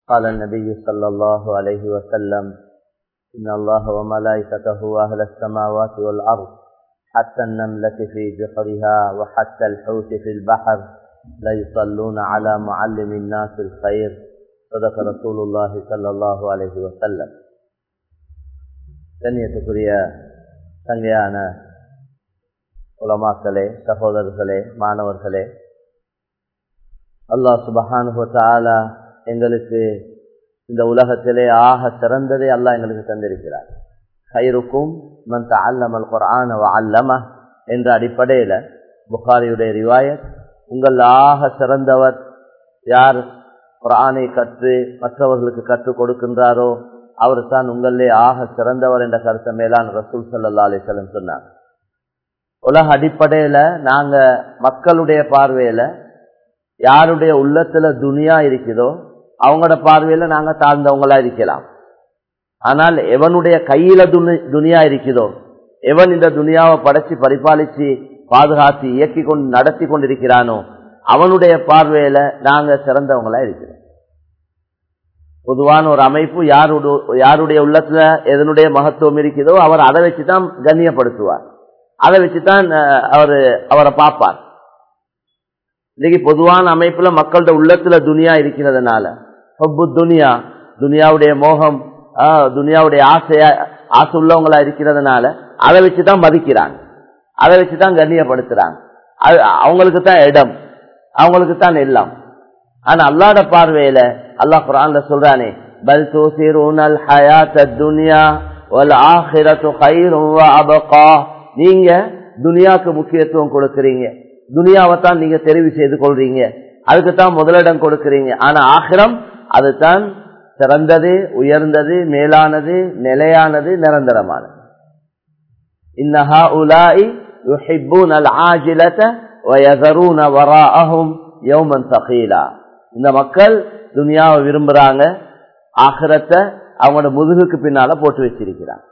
قال النبي صلى الله عليه وسلم إن الله وملائكته أهل السماوات والأرض حتى النملة في جحرها وحتى الحوت في البحر لا يصلون على معلم الناس الخير صدق رسول الله صلى الله عليه وسلم கண்ணியத்துக்குரிய சங்கையான உலமாக்களே சகோதரர்களே மாணவர்களே அல்லாஹ் சுபஹானுவத்தாலா எங்களுக்கு இந்த உலகத்திலே ஆக சிறந்ததை அல்லாஹ் எங்களுக்கு தந்திருக்கிறார் கயிறுக்கும் மன் அல்லமல் குரான அல்லம என்ற அடிப்படையில் புகாரியுடைய ரிவாயத் உங்கள் ஆக சிறந்தவர் யார் குரானை கற்று மற்றவர்களுக்கு கற்றுக் கொடுக்கின்றாரோ அவர் தான் உங்களே ஆக சிறந்தவர் என்ற கருத்தை மேலான ரசூல் சல்லா அலிசல்லம் சொன்னார் உலக அடிப்படையில நாங்க மக்களுடைய பார்வையில யாருடைய உள்ளத்துல துனியா இருக்குதோ அவங்களோட பார்வையில நாங்க தாழ்ந்தவங்களா இருக்கலாம் ஆனால் எவனுடைய கையில துனியா இருக்குதோ எவன் இந்த துனியாவை படைச்சு பரிபாலிச்சு பாதுகாத்து இயக்கி கொண்டு நடத்தி கொண்டிருக்கிறானோ அவனுடைய பார்வையில நாங்க சிறந்தவங்களா இருக்கிறோம் பொதுவான ஒரு அமைப்பு யாருடைய யாருடைய உள்ளத்துல எதனுடைய மகத்துவம் இருக்குதோ அவர் அதை வச்சுதான் கண்ணியப்படுத்துவார் அதை வச்சுதான் அவரு அவரை பார்ப்பார் இன்னைக்கு பொதுவான அமைப்புல மக்களோட உள்ளத்துல துனியா இருக்கிறதுனால ஹொப்பு துனியா துனியாவுடைய மோகம் துனியாவுடைய ஆசையா ஆசை உள்ளவங்களா இருக்கிறதுனால அதை வச்சுதான் மதிக்கிறாங்க அதை வச்சுதான் கண்ணியப்படுத்துறாங்க அவங்களுக்கு தான் இடம் அவங்களுக்கு தான் எல்லாம் ஆனா அல்லாட பார்வையில அல்லாஹ் குரான்ல சொல்றானே பல் தூசிரூனல் ஹயாத்த துனியா வல் ஆஹிரத்து கைரும் அபகா நீங்க துனியாக்கு முக்கியத்துவம் கொடுக்கறீங்க துனியாவை தான் நீங்க தெரிவு செய்து கொள்றீங்க அதுக்கு தான் முதலிடம் கொடுக்கறீங்க ஆனா ஆகிரம் அதுதான் சிறந்தது உயர்ந்தது மேலானது நிலையானது நிரந்தரமானது இன்னஹா உலாய் யுஹிப்பூன் அல் ஆஜிலத வயதரூன வராஅஹும் யௌமன் சகீலா இந்த மக்கள் துனியாவை விரும்புறாங்க ஆகிரத்தை அவங்களோட முதுகுக்கு பின்னால போட்டு வச்சிருக்கிறாங்க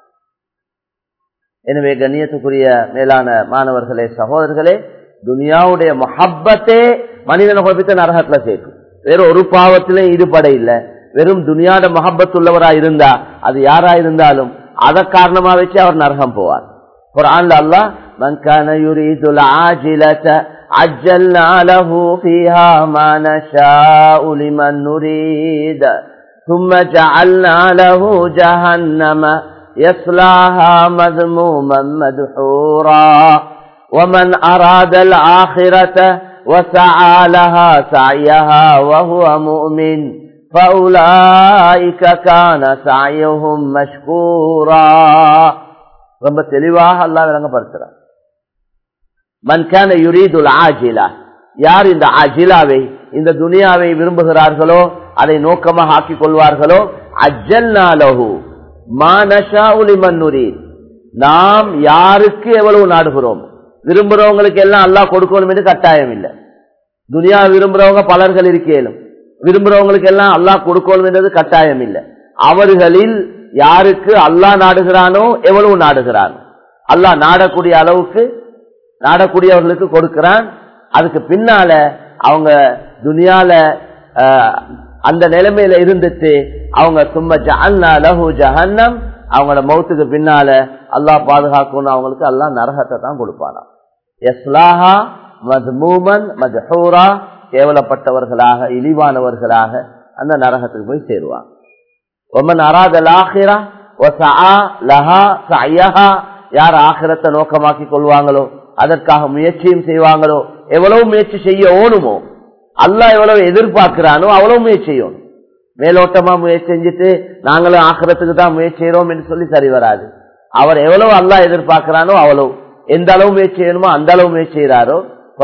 எனவே கண்ணியத்துக்குரிய மேலான மாணவர்களே சகோதரர்களே துனியாவுடைய மொஹப்பத்தே மனிதனை குழப்பித்த நரகத்துல சேர்க்கும் வேற ஒரு பாவத்திலும் ஈடுபட இல்லை வெறும் துனியாட மொஹப்பத் உள்ளவரா இருந்தா அது யாரா இருந்தாலும் அதை காரணமா வச்சு அவர் நரகம் போவார் குரான்ல அல்லா من كان يريد العاجلة عجلنا له فيها ما نشاء لمن نريد ثم جعلنا له جهنم يصلاها مذموما مدحورا ومن أراد الآخرة وسعى لها سعيها وهو مؤمن فأولئك كان سعيهم مشكورا ரொம்ப தெளிவாக அல்லா விளங்கப்படுத்துறார் மன்கான யுரீதுல் ஆஜிலா யார் இந்த அஜிலாவை இந்த துனியாவை விரும்புகிறார்களோ அதை நோக்கமாக ஆக்கிக் கொள்வார்களோ அஜல் நாலகு நாம் யாருக்கு எவ்வளவு நாடுகிறோம் விரும்புறவங்களுக்கு எல்லாம் அல்லா கொடுக்கணும் என்று கட்டாயம் இல்லை துனியா விரும்புறவங்க பலர்கள் இருக்கேனும் விரும்புறவங்களுக்கு எல்லாம் அல்லாஹ் கொடுக்கணும் என்றது கட்டாயம் இல்லை அவர்களில் யாருக்கு அல்லாஹ் நாடுகிறானோ எவ்வளவு நாடுகிறானோ அல்லாஹ் நாடக்கூடிய அளவுக்கு நாடக்கூடியவர்களுக்கு கொடுக்கிறான் அதுக்கு பின்னால அவங்க துனியால அந்த நிலைமையில இருந்துட்டு அவங்க சும்மா ஜஹன்னா லஹு ஜஹன்னம் அவங்களோட மௌத்துக்கு பின்னால அல்லாஹ் பாதுகாக்கணும் அவங்களுக்கு அல்லாஹ் நரகத்தை தான் கொடுப்பானா எஸ்லாஹா மதுமூமன் மதுஹூரா கேவலப்பட்டவர்களாக இழிவானவர்களாக அந்த நரகத்துக்கு போய் சேருவாங்க ஒமன் அராதல் ஆஹிரா லஹா சையஹா யார் ஆகிரத்தை நோக்கமாக்கி கொள்வாங்களோ அதற்காக முயற்சியும் செய்வாங்களோ எவ்வளவு முயற்சி செய்ய ஓணுமோ அல்லாஹ் எவ்வளவு எதிர்பார்க்கிறானோ அவ்வளவு முயற்சி செய்யணும் மேலோட்டமா முயற்சி செஞ்சுட்டு நாங்களும் ஆக்கிரத்துக்கு தான் முயற்சி செய்யறோம் என்று சொல்லி சரி வராது அவர் எவ்வளவு அல்லாஹ் எதிர்பார்க்கிறானோ அவ்வளவு எந்த அளவு முயற்சி செய்யணுமோ அந்த அளவு முயற்சி செய்யறாரோ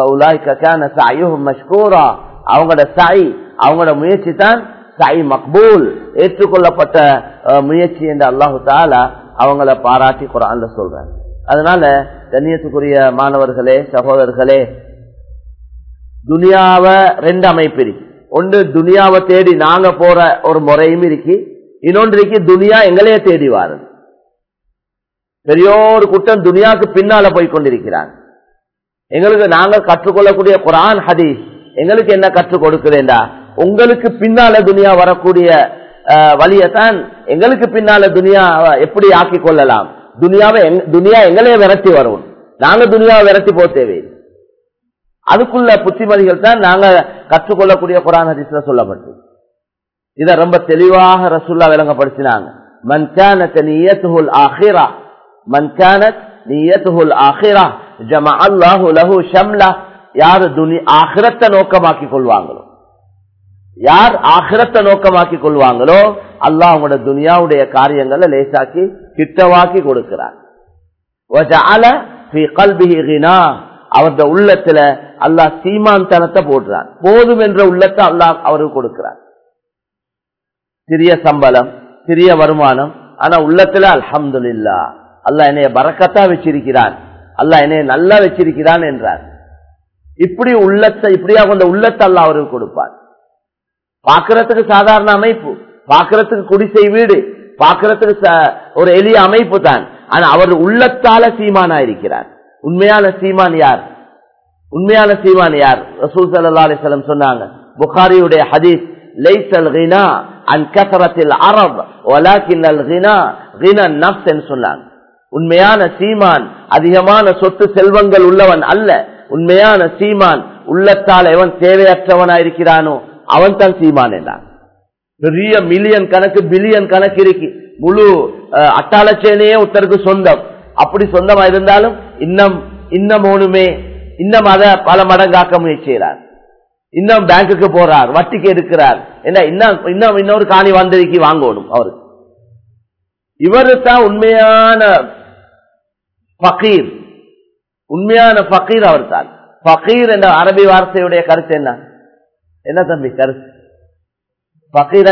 மஷ்கூரா அவங்களோட சாய் அவங்களோட முயற்சி தான் சாய் மக்பூல் ஏற்றுக்கொள்ளப்பட்ட முயற்சி என்று அல்லாஹு தாலா அவங்கள பாராட்டி குரான்ல சொல்றாங்க அதனால கண்ணியத்துக்குரிய மாணவர்களே சகோதரர்களே துனியாவை ரெண்டு அமைப்பு இருக்கு ஒன்று துனியாவை தேடி நாங்க போற ஒரு முறையும் இருக்கு இன்னொன்று இருக்கு துனியா எங்களையே தேடி வாருது பெரியோரு கூட்டம் துனியாவுக்கு பின்னால போய் கொண்டிருக்கிறாங்க எங்களுக்கு நாங்கள் கற்றுக்கொள்ளக்கூடிய குரான் ஹதீஸ் எங்களுக்கு என்ன கற்றுக் கொடுக்குறேன்டா உங்களுக்கு பின்னால துனியா வரக்கூடிய வழியத்தான் எங்களுக்கு பின்னால துனியா எப்படி ஆக்கி கொள்ளலாம் துனியாவை துனியா எங்களையே விரட்டி வரும் நாங்க துனியாவை விரட்டி போக தேவையில்லை அதுக்குள்ள புத்திமதிகள் தான் நாங்க கற்றுக்கொள்ளக்கூடிய குரான் ஹதீஸ்ல சொல்லப்பட்டு இத ரொம்ப தெளிவாக ரசுல்லா விளங்கப்படுத்தினாங்க மன்கானத் நியத்துஹுல் ஆஹிரா மன்கானத் நியத்துஹுல் ஆஹிரா ஜமா அல்லாஹு லஹு ஷம்லா யார் துனி ஆகிரத்தை நோக்கமாக்கி கொள்வாங்களோ யார் ஆகிரத்தை நோக்கமாக்கி கொள்வாங்களோ அல்லாஹ் அவங்களோட துனியாவுடைய காரியங்களை லேசாக்கி கிட்டவாக்கி கொடுக்கிறார் அவருடைய உள்ளத்துல அல்லாஹ் சீமான்தனத்தை போடுறான் போதும் என்ற உள்ளத்தை அல்லாஹ் அவருக்கு கொடுக்கிறார் சிறிய சம்பளம் சிறிய வருமானம் ஆனா உள்ளத்துல அல்ஹம்து இல்லா அல்லாஹ் என்னைய பறக்கத்தா வச்சிருக்கிறான் அல்லாஹ் என்னைய நல்லா வச்சிருக்கிறான் என்றார் இப்படி உள்ளத்தை இப்படியா கொண்ட உள்ளத்தை அல்லாஹ் அவருக்கு கொடுப்பார் பாக்குறதுக்கு சாதாரண அமைப்பு பாக்குறதுக்கு குடிசை வீடு பாக்குறதுக்கு ஒரு எளிய அமைப்பு தான் ஆனா அவர் உள்ளத்தால சீமானா இருக்கிறார் உண்மையான சீமான் யார் உண்மையான சீமான் யார் ரசூல் சல்லா அலிஸ்லம் சொன்னாங்க புகாரியுடைய ஹதீஸ் லைசல் கினா அன் கசரத்தில் அரப் ஒலாக்கின் கினா கினா நப்ஸ் என்று சொன்னாங்க உண்மையான சீமான் அதிகமான சொத்து செல்வங்கள் உள்ளவன் அல்ல உண்மையான சீமான் உள்ளத்தால் எவன் தேவையற்றவனா இருக்கிறானோ அவன் தான் சீமான் என்றான் பெரிய மில்லியன் கணக்கு பில்லியன் கணக்கு இருக்கு முழு அட்டாளச்சேனையே ஒருத்தருக்கு சொந்தம் அப்படி சொந்தமா இருந்தாலும் இன்னும் இன்னும் ஒண்ணுமே இன்னும் அதை பல மடங்காக்க முயற்சிக்கிறார் இன்னும் பேங்குக்கு போறார் வட்டிக்கு எடுக்கிறார் என்ன இன்னும் இன்னும் இன்னொரு காணி வந்திருக்கு வாங்கணும் அவருக்கு இவரு தான் உண்மையான பகீர் உண்மையான பகீர் அவர் தான் பகீர் என்ற அரபி வார்த்தையுடைய கருத்து என்ன என்ன தம்பி கருத்து பகீர்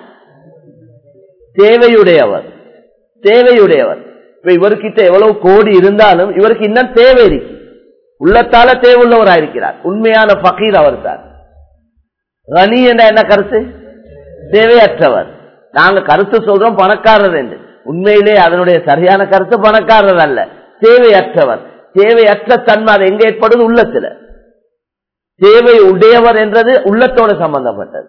தேவையுடையவர் தேவையுடையவர் இப்ப இவர்கிட்ட எவ்வளவு கோடி இருந்தாலும் இவருக்கு இன்னும் தேவை இருக்கு உள்ளத்தால தேவையுள்ளவராயிருக்கிறார் உண்மையான பகீர் அவர் தான் கனி என்ற என்ன கருத்து தேவையற்றவர் நாங்க கருத்து சொல்றோம் பணக்காரர் என்று உண்மையிலே அதனுடைய சரியான கருத்து பணக்காரர் அல்ல தேவையற்றவர் தேவையற்ற தன்மை அது எங்க ஏற்படுது உள்ளத்துல தேவை உடையவர் என்றது உள்ளத்தோடு சம்பந்தப்பட்டது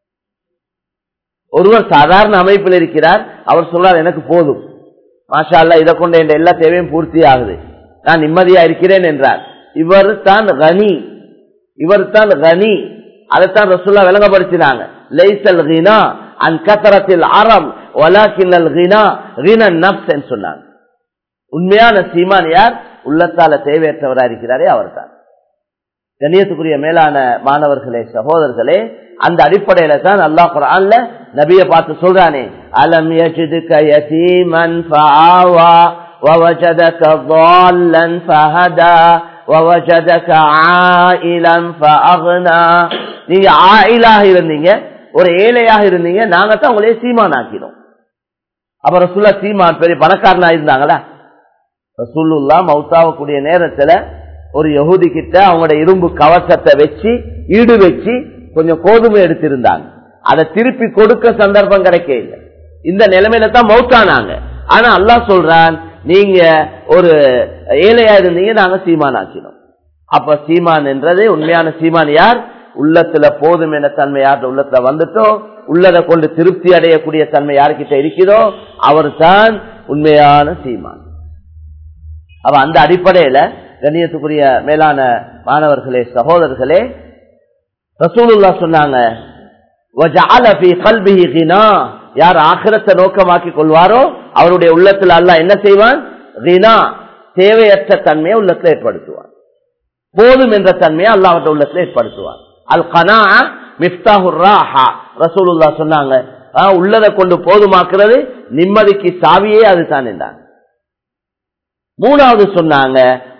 ஒருவர் சாதாரண அமைப்பில் இருக்கிறார் அவர் சொல்றார் எனக்கு போதும் மாஷா அல்லா இதை கொண்டு என் எல்லா தேவையும் பூர்த்தி ஆகுது நான் நிம்மதியா இருக்கிறேன் என்றார் இவர் தான் கனி இவர் தான் கனி அதைத்தான் ரசுல்லா விளங்கப்படுத்தினாங்க லைசல் கினா அன் கத்தரத்தில் அறம் ஒலாக்கின்னல் கினா கினன் நப்ஸ் சொன்னாங்க உண்மையான சீமான் யார் உள்ளத்தால தேவையற்றவரா இருக்கிறாரே அவர் தான் கண்ணியத்துக்குரிய மேலான மாணவர்களே சகோதரர்களே அந்த அடிப்படையில தான் அல்லாஹ் குரான்ல நபிய பார்த்து சொல்றானே அலம் யஜிதுக யதீமன் ஃபஆவா ووجدك ضالا فهدى ووجدك عائلا فأغنى நீங்க ஆயிலாக இருந்தீங்க ஒரு ஏழையாக இருந்தீங்க நாங்க தான் உங்களே சீமான் ஆக்கினோம் அப்ப ரசூல்லா சீமான் பெரிய பணக்காரனா இருந்தாங்களா ரசூலுல்லா மௌத்தாவக்கூடிய நேரத்துல ஒரு யகுதி கிட்ட அவங்களோட இரும்பு கவசத்தை வச்சு ஈடு வச்சு கொஞ்சம் கோதுமை எடுத்திருந்தாங்க அதை திருப்பி கொடுக்க சந்தர்ப்பம் கிடைக்க இல்லை இந்த நிலைமையில தான் மௌத்தானாங்க ஆனா அல்லாஹ் சொல்றான் நீங்க ஒரு ஏழையா இருந்தீங்க நாங்க சீமான் ஆக்கினோம் அப்ப சீமான் என்றது உண்மையான சீமான் யார் உள்ளத்துல போதும் என தன்மை யார் உள்ளத்துல வந்துட்டோ உள்ளதை கொண்டு திருப்தி அடையக்கூடிய தன்மை யாருக்கிட்ட இருக்கிறதோ அவர் தான் உண்மையான சீமான் அப்ப அந்த அடிப்படையில கண்ணியத்துக்குரிய மேலான மாணவர்களே சகோதரர்களே ரசூலுல்லா சொன்னாங்க யார் ஆக்கிரத்தை நோக்கமாக்கி கொள்வாரோ அவருடைய உள்ளத்துல அல்ல என்ன செய்வான் ரினா தேவையற்ற தன்மையை உள்ளத்துல ஏற்படுத்துவான் போதும் என்ற தன்மையை அல்ல அவருடைய உள்ளத்துல ஏற்படுத்துவான் அல் கனா மிஃப்தாஹுராஹா ரசூலுல்லா சொன்னாங்க உள்ளதை கொண்டு போதுமாக்குறது நிம்மதிக்கு சாவியே அதுதான் என்றாங்க மூணாவது சொன்னாங்க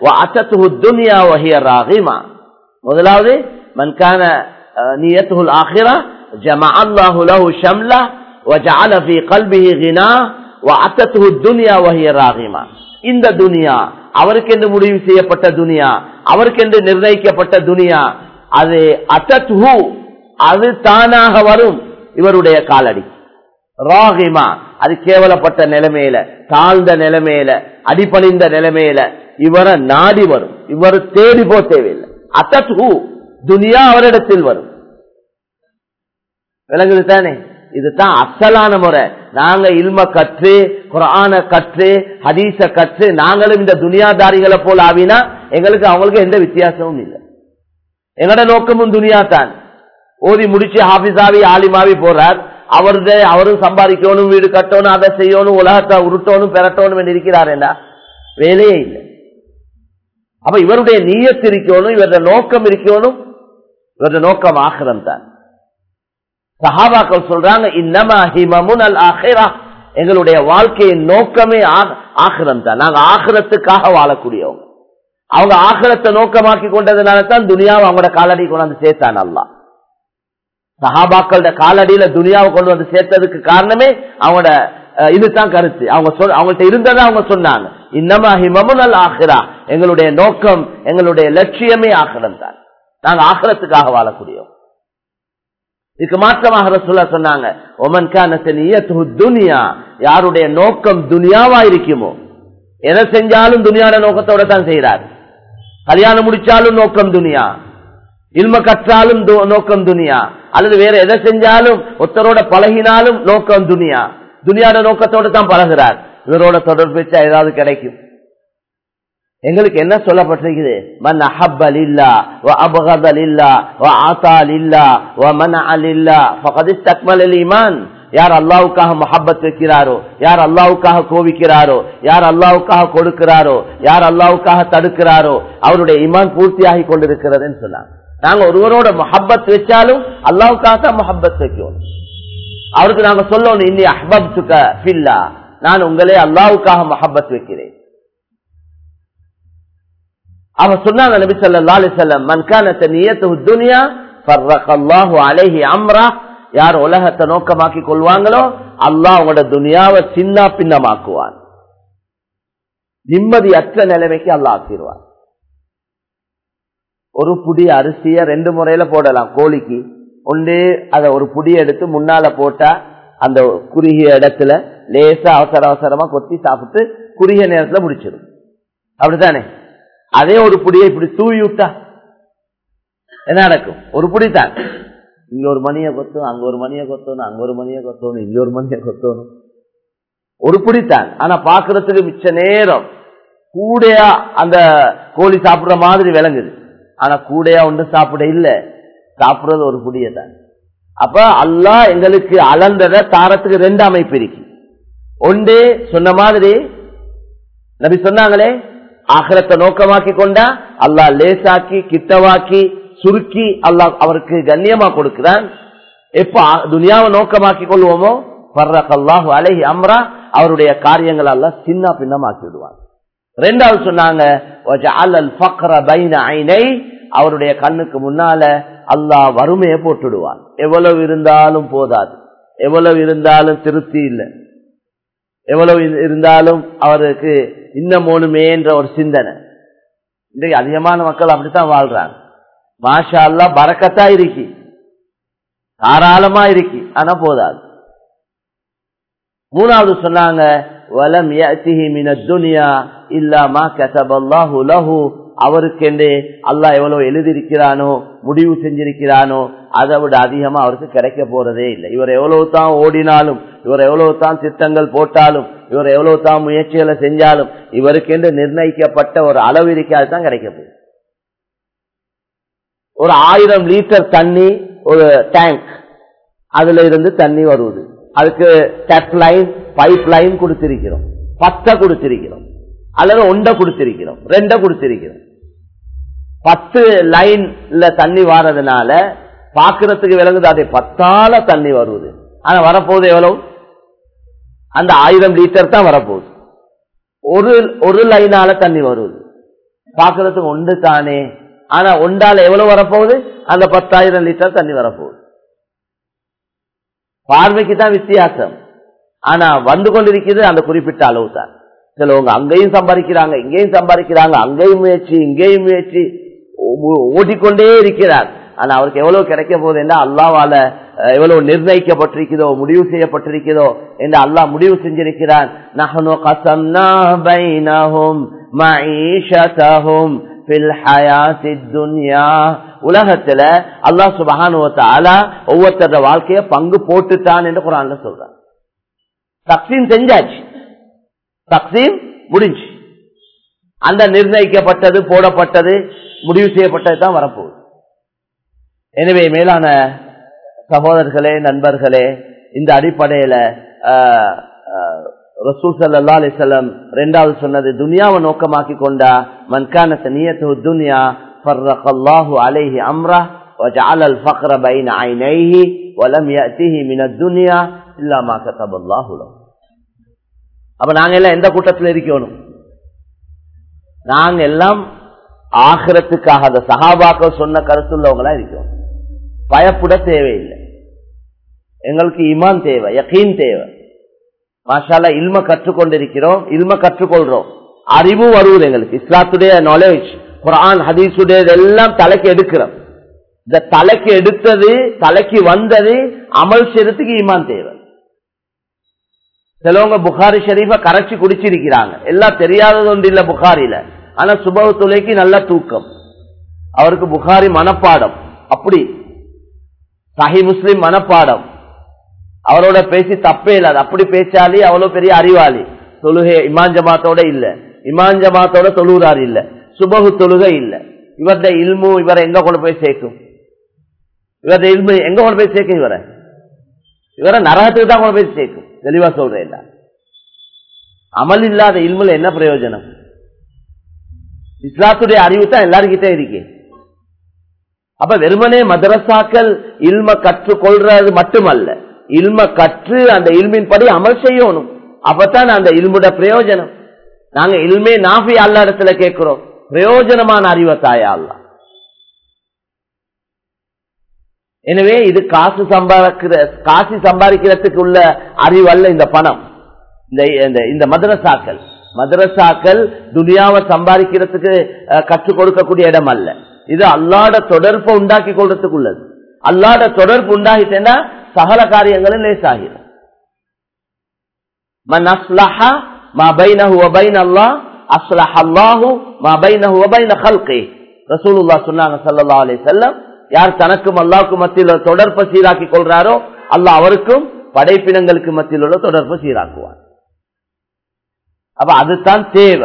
முதலாவது மன்கான நியத்துல் ஆஹிரா جمع الله له شمله وجعل في قلبه غناه وعتته الدنيا وهي راغمه இந்த துனியா அவருக்கென்று முடிவு செய்யப்பட்ட துனியா அவருக்கென்று நிர்ணயிக்கப்பட்ட துனியா அது அத்தத்ஹு அது தானாக வரும் இவருடைய காலடி ராகிமா அது கேவலப்பட்ட நிலைமையில தாழ்ந்த நிலைமையில அடிப்பணிந்த நிலைமையில இவரை நாடி வரும் இவர் தேடி போ தேவையில்லை அத்தத்ஹு துனியா அவரிடத்தில் வரும் விளங்குது தானே இதுதான் அசலான முறை நாங்க இல்ம கற்று குரான கற்று ஹதீஸ கற்று நாங்களும் இந்த துனியாதாரிகளை போல ஆவினா எங்களுக்கு அவங்களுக்கு எந்த வித்தியாசமும் இல்லை எங்கட நோக்கமும் துனியா தான் ஓதி முடிச்சு ஹாபிஸாவி ஆலிமாவி போறார் அவருடைய அவரும் சம்பாதிக்கணும் வீடு கட்டணும் அதை செய்யணும் உலகத்தை உருட்டணும் பெறட்டணும் இருக்கிறார் என்ன வேலையே இல்லை அப்ப இவருடைய நீயத்து இருக்கணும் இவருடைய நோக்கம் இருக்கணும் இவருடைய நோக்கம் ஆகிரம் தான் சஹாபாக்கள் சொல்றாங்க இன்னமா ஹிமமுன் அல் ஆஹிரா எங்களுடைய வாழ்க்கையின் நோக்கமே ஆகிரம் தான் நாங்க ஆகிரத்துக்காக வாழக்கூடியவங்க அவங்க ஆகிரத்தை நோக்கமாக்கி கொண்டதுனால தான் துனியாவை அவங்களோட காலடி கொண்டாந்து சேர்த்தான் அல்லா சஹாபாக்களோட காலடியில துனியாவை கொண்டு வந்து சேர்த்ததுக்கு காரணமே அவங்களோட இதுதான் கருத்து அவங்க சொல் அவங்கள்ட்ட இருந்ததை அவங்க சொன்னாங்க இன்னமா ஹிமமுனல் ஆகிறா எங்களுடைய நோக்கம் எங்களுடைய லட்சியமே ஆகிரம் தான் நாங்க ஆகிரத்துக்காக வாழக்கூடியோம் இதுக்கு மாற்றமாக சொல்ல சொன்னாங்க ஒமன் துனியா யாருடைய நோக்கம் துனியாவா இருக்குமோ எதை செஞ்சாலும் துனியாட நோக்கத்தோட தான் செய்யறாரு கல்யாணம் முடிச்சாலும் நோக்கம் துனியா இல்ம கற்றாலும் நோக்கம் துனியா அல்லது வேற எதை செஞ்சாலும் ஒருத்தரோட பழகினாலும் நோக்கம் துனியா துனியாட நோக்கத்தோடு தான் பழகிறார் இவரோட தொடர்பு வச்சா ஏதாவது கிடைக்கும் எங்களுக்கு என்ன சொல்லப்பட்டிருக்குது மன் அஹப்பல் இல்லா வ அபகதல் இல்லா வ ஆத்தால் இல்லா வ மன் அல் இல்லா ஃபகதிஸ் தக்மல் ஈமான் யார் அல்லாவுக்காக மஹப்பத் வைக்கிறாரோ யார் அல்லாவுக்காக கோவிக்கிறாரோ யார் அல்லாவுக்காக கொடுக்கிறாரோ யார் அல்லாவுக்காக தடுக்கிறாரோ அவருடைய இமான் பூர்த்தியாகி கொண்டிருக்கிறதுன்னு சொன்னாங்க நாங்க ஒருவரோட மஹப்பத் வச்சாலும் அல்லாவுக்காக தான் மஹப்பத் வைக்கணும் அவருக்கு நாங்க சொல்லணும் இன்னி அஹ்பப் சுக்க பில்லா நான் உங்களே அல்லாவுக்காக மஹப்பத் வைக்கிறேன் அவ சொன்னாங்க நபி சொல்லா அலிசல்லம் மன்கானத்தை நியத்து துனியா ஃபர்ரகல்லாஹு அலைஹி அம்ரா யார் உலகத்தை நோக்கமாக்கி கொள்வாங்களோ அல்லாஹ் உங்களோட துனியாவை சின்ன பின்னமாக்குவான் நிம்மதியற்ற நிலைமைக்கு அல்லாஹ் ஆக்கிடுவான் ஒரு புடி அரிசிய ரெண்டு முறையில போடலாம் கோழிக்கு ஒன்று அதை ஒரு புடி எடுத்து முன்னால போட்டா அந்த குறுகிய இடத்துல லேசா அவசர அவசரமா கொத்தி சாப்பிட்டு குறுகிய நேரத்துல முடிச்சிடும் அப்படித்தானே அதே ஒரு புடியை இப்படி தூவி விட்டா என்ன நடக்கும் ஒரு புடி தான் இங்க ஒரு மணியை கொத்தணும் அங்க ஒரு மணியை கொத்தணும் அங்க ஒரு மணியை கொத்தணும் இங்க ஒரு மணியை கொத்தணும் ஒரு புடித்தான் ஆனா பாக்குறதுக்கு மிச்ச நேரம் கூடையா அந்த கோழி சாப்பிடுற மாதிரி விளங்குது ஆனா கூடையா ஒன்று சாப்பிட இல்ல சாப்பிடுறது ஒரு புடிய தான் அப்ப அல்லா எங்களுக்கு அளந்தத தாரத்துக்கு ரெண்டு அமைப்பு இருக்கு ஒன்று சொன்ன மாதிரி நபி சொன்னாங்களே ஆகரத்தை நோக்கமாக்கி கொண்டா அல்லா லேசாக்கி கிட்டவாக்கி சுருக்கி அல்லாஹ் அவருக்கு கண்ணியமா கொடுக்கிறான் எப்ப துனியாவை நோக்கமாக்கி கொள்வோமோ பர்ரகல்லாஹு அலைஹி அம்ரா அவருடைய காரியங்கள் எல்லாம் சின்ன பின்னமாக்கி விடுவார் ரெண்டாவது சொன்னாங்க அவருடைய கண்ணுக்கு முன்னால அல்லாஹ் வறுமையை போட்டுடுவான் எவ்வளவு இருந்தாலும் போதாது எவ்வளவு இருந்தாலும் திருப்தி இல்லை எவ்வளவு இருந்தாலும் அவருக்கு இன்னும் ஒண்ணுமேன்ற ஒரு சிந்தனை இன்றைக்கு அதிகமான மக்கள் அப்படித்தான் வாழ்றாங்க மாஷா அல்லா பறக்கத்தா இருக்கி தாராளமா இருக்கி ஆனா போதாது மூணாவது சொன்னாங்க வலம் துனியா இல்லாமா கசபல்லாஹு லஹு அவருக்கென்று அல்லாஹ் எவ்வளவு எழுதியிருக்கிறானோ முடிவு செஞ்சிருக்கிறானோ அதை விட அதிகமா அவருக்கு கிடைக்க போறதே இல்லை இவர் எவ்வளவு தான் ஓடினாலும் இவர் எவ்வளவு தான் திட்டங்கள் போட்டாலும் இவர் எவ்வளவு தான் முயற்சிகளை செஞ்சாலும் இவருக்கென்று நிர்ணயிக்கப்பட்ட ஒரு அளவு இருக்காது தான் கிடைக்க போகுது ஒரு ஆயிரம் லிட்டர் தண்ணி ஒரு டேங்க் அதுல இருந்து தண்ணி வருவது அதுக்கு டேப் லைன் பைப் லைன் கொடுத்திருக்கிறோம் பத்தை கொடுத்திருக்கிறோம் அல்லது ஒன்றை கொடுத்திருக்கிறோம் ரெண்ட கொடுத்திருக்கிறோம் பத்து லைன்ல தண்ணி வாரதுனால பாக்குறதுக்கு விளங்குது அதை பத்தால தண்ணி வருவது ஆனா வரப்போகுது எவ்வளவு அந்த ஆயிரம் லிட்டர் தான் வரப்போகுது ஒரு ஒரு லைனால தண்ணி வருவது பாக்குறதுக்கு ஒன்று தானே ஆனா ஒன்றால எவ்வளவு வரப்போகுது அந்த பத்தாயிரம் லிட்டர் தண்ணி வரப்போகுது பார்வைக்கு தான் வித்தியாசம் ஆனா வந்து கொண்டிருக்கிறது அந்த குறிப்பிட்ட அளவு தான் சிலவங்க அங்கேயும் சம்பாதிக்கிறாங்க இங்கேயும் சம்பாதிக்கிறாங்க அங்கேயும் முயற்சி இங்கேயும் முயற்சி ஓடிக்கொண்டே இருக்கிறார் ஆனா அவருக்கு எவ்வளவு கிடைக்க போகுது என்ன அல்லாவால எவ்வளவு நிர்ணயிக்கப்பட்டிருக்கிறதோ முடிவு செய்யப்பட்டிருக்கிறதோ என்று அல்லாஹ் முடிவு செஞ்சிருக்கிறான் நஹனு கசம்னா பைனஹும் மஈஷதஹும் في الحياة الدنيا உலகத்துல அல்லாஹ் சுபஹானுவத்தால ஒவ்வொருத்தர வாழ்க்கைய பங்கு போட்டுட்டான் என்று குரான்ல சொல்றான் தக்சீம் செஞ்சாச்சு தக்சீம் முடிஞ்சு அந்த நிர்ணயிக்கப்பட்டது போடப்பட்டது முடிவு செய்யப்பட்டது தான் வரப்போகுது எனவே மேலான சகோதரர்களே நண்பர்களே இந்த அடிப்படையில ரசூல் சல்லா அலிசல்லம் ரெண்டாவது சொன்னது துனியாவை நோக்கமாக்கி கொண்டா மன்கான நீயத்து துனியா فرق الله عليه أمره وجعل الفقر بين عينيه ولم يأته من الدنيا إلا ما كتب الله له அப்ப நாங்க எல்லாம் எந்த கூட்டத்தில் இருக்கணும் நாங்க எல்லாம் ஆகிரத்துக்காக அந்த சகாபாக்கள் சொன்ன கருத்துள்ளவங்களா இருக்கோம் பயப்பட தேவையில்லை எங்களுக்கு இமான் தேவை யகீன் தேவை மாஷால இல்ம கற்றுக்கொண்டிருக்கிறோம் இல்ம கற்றுக்கொள்றோம் அறிவு வருவது எங்களுக்கு இஸ்லாத்துடைய நாலேஜ் குரான் ஹதீஸுடைய எல்லாம் தலைக்கு எடுக்கிறோம் இந்த தலைக்கு எடுத்தது தலைக்கு வந்தது அமல் செய்யறதுக்கு ஈமான் தேவை சிலவங்க புகாரி ஷெரீஃப கரைச்சி குடிச்சிருக்கிறாங்க எல்லாம் தெரியாதது ஒன்று இல்ல புகாரில ஆனா சுபவ துளைக்கு நல்ல தூக்கம் அவருக்கு புகாரி மனப்பாடம் அப்படி சஹி முஸ்லிம் மனப்பாடம் அவரோட பேசி தப்பே இல்லாது அப்படி பேச்சாலி அவ்வளவு பெரிய அறிவாளி தொழுகை இமான் ஜமாத்தோட இல்ல இமான் ஜமாத்தோட தொழுகிறார் இல்ல சுபகு தொழுகை இல்ல இவருடைய இல்மு இவரை எங்க கொண்டு போய் சேர்க்கும் இவருடைய இல்மு எங்க கொண்டு போய் சேர்க்கும் இவரை இவரை நரகத்துக்கு தான் கொண்டு போய் சேர்க்கும் தெளிவா சொல்றேன் இல்ல அமல் இல்லாத இல்முல என்ன பிரயோஜனம் இஸ்லாத்துடைய அறிவு தான் எல்லாருக்கிட்டே இருக்கே அப்ப வெறுமனே மதரசாக்கள் இல்ம கற்றுக்கொள்றது மட்டுமல்ல இல்ம கற்று அந்த இல்மின் படி அமல் செய்யணும் அப்பதான் அந்த இல்முட பிரயோஜனம் நாங்க இல்மே நாஃபி அல்ல இடத்துல கேட்கிறோம் பிரயோஜனமான அறிவை தாயா அல்ல எனவே இது காசு சம்பாதிக்கிற காசு சம்பாதிக்கிறதுக்கு உள்ள அறிவு அல்ல இந்த பணம் இந்த இந்த மதரசாக்கள் மதரசாக்கள் துனியாவை சம்பாதிக்கிறதுக்கு கற்றுக் கொடுக்கக்கூடிய இடம் அல்ல இது அல்லாட தொடர்பை உண்டாக்கி கொள்றதுக்கு உள்ளது அல்லாட தொடர்பு உண்டாகிட்டேன்னா சகல காரியங்களும் லேசாகிடும் மன் அஸ்லஹ மா பைனஹு வ பைன அல்லாஹ் அஸ்லஹ அல்லாஹு மா பைனஹு வ பைன ஹல்கி ரசூலுல்லாஹ் சொன்னாங்க ஸல்லல்லாஹு அலைஹி வஸல்லம் யார் தனக்கும் அல்லாஹ்வுக்கும் மத்தியில் தொடர்பை சீராக்கி கொள்றாரோ அல்லாஹ் அவருக்கும் படைப்பினங்களுக்கு மத்தியில் உள்ள தொடர்பை சீராக்குவார் அப்ப அதுதான் தேவை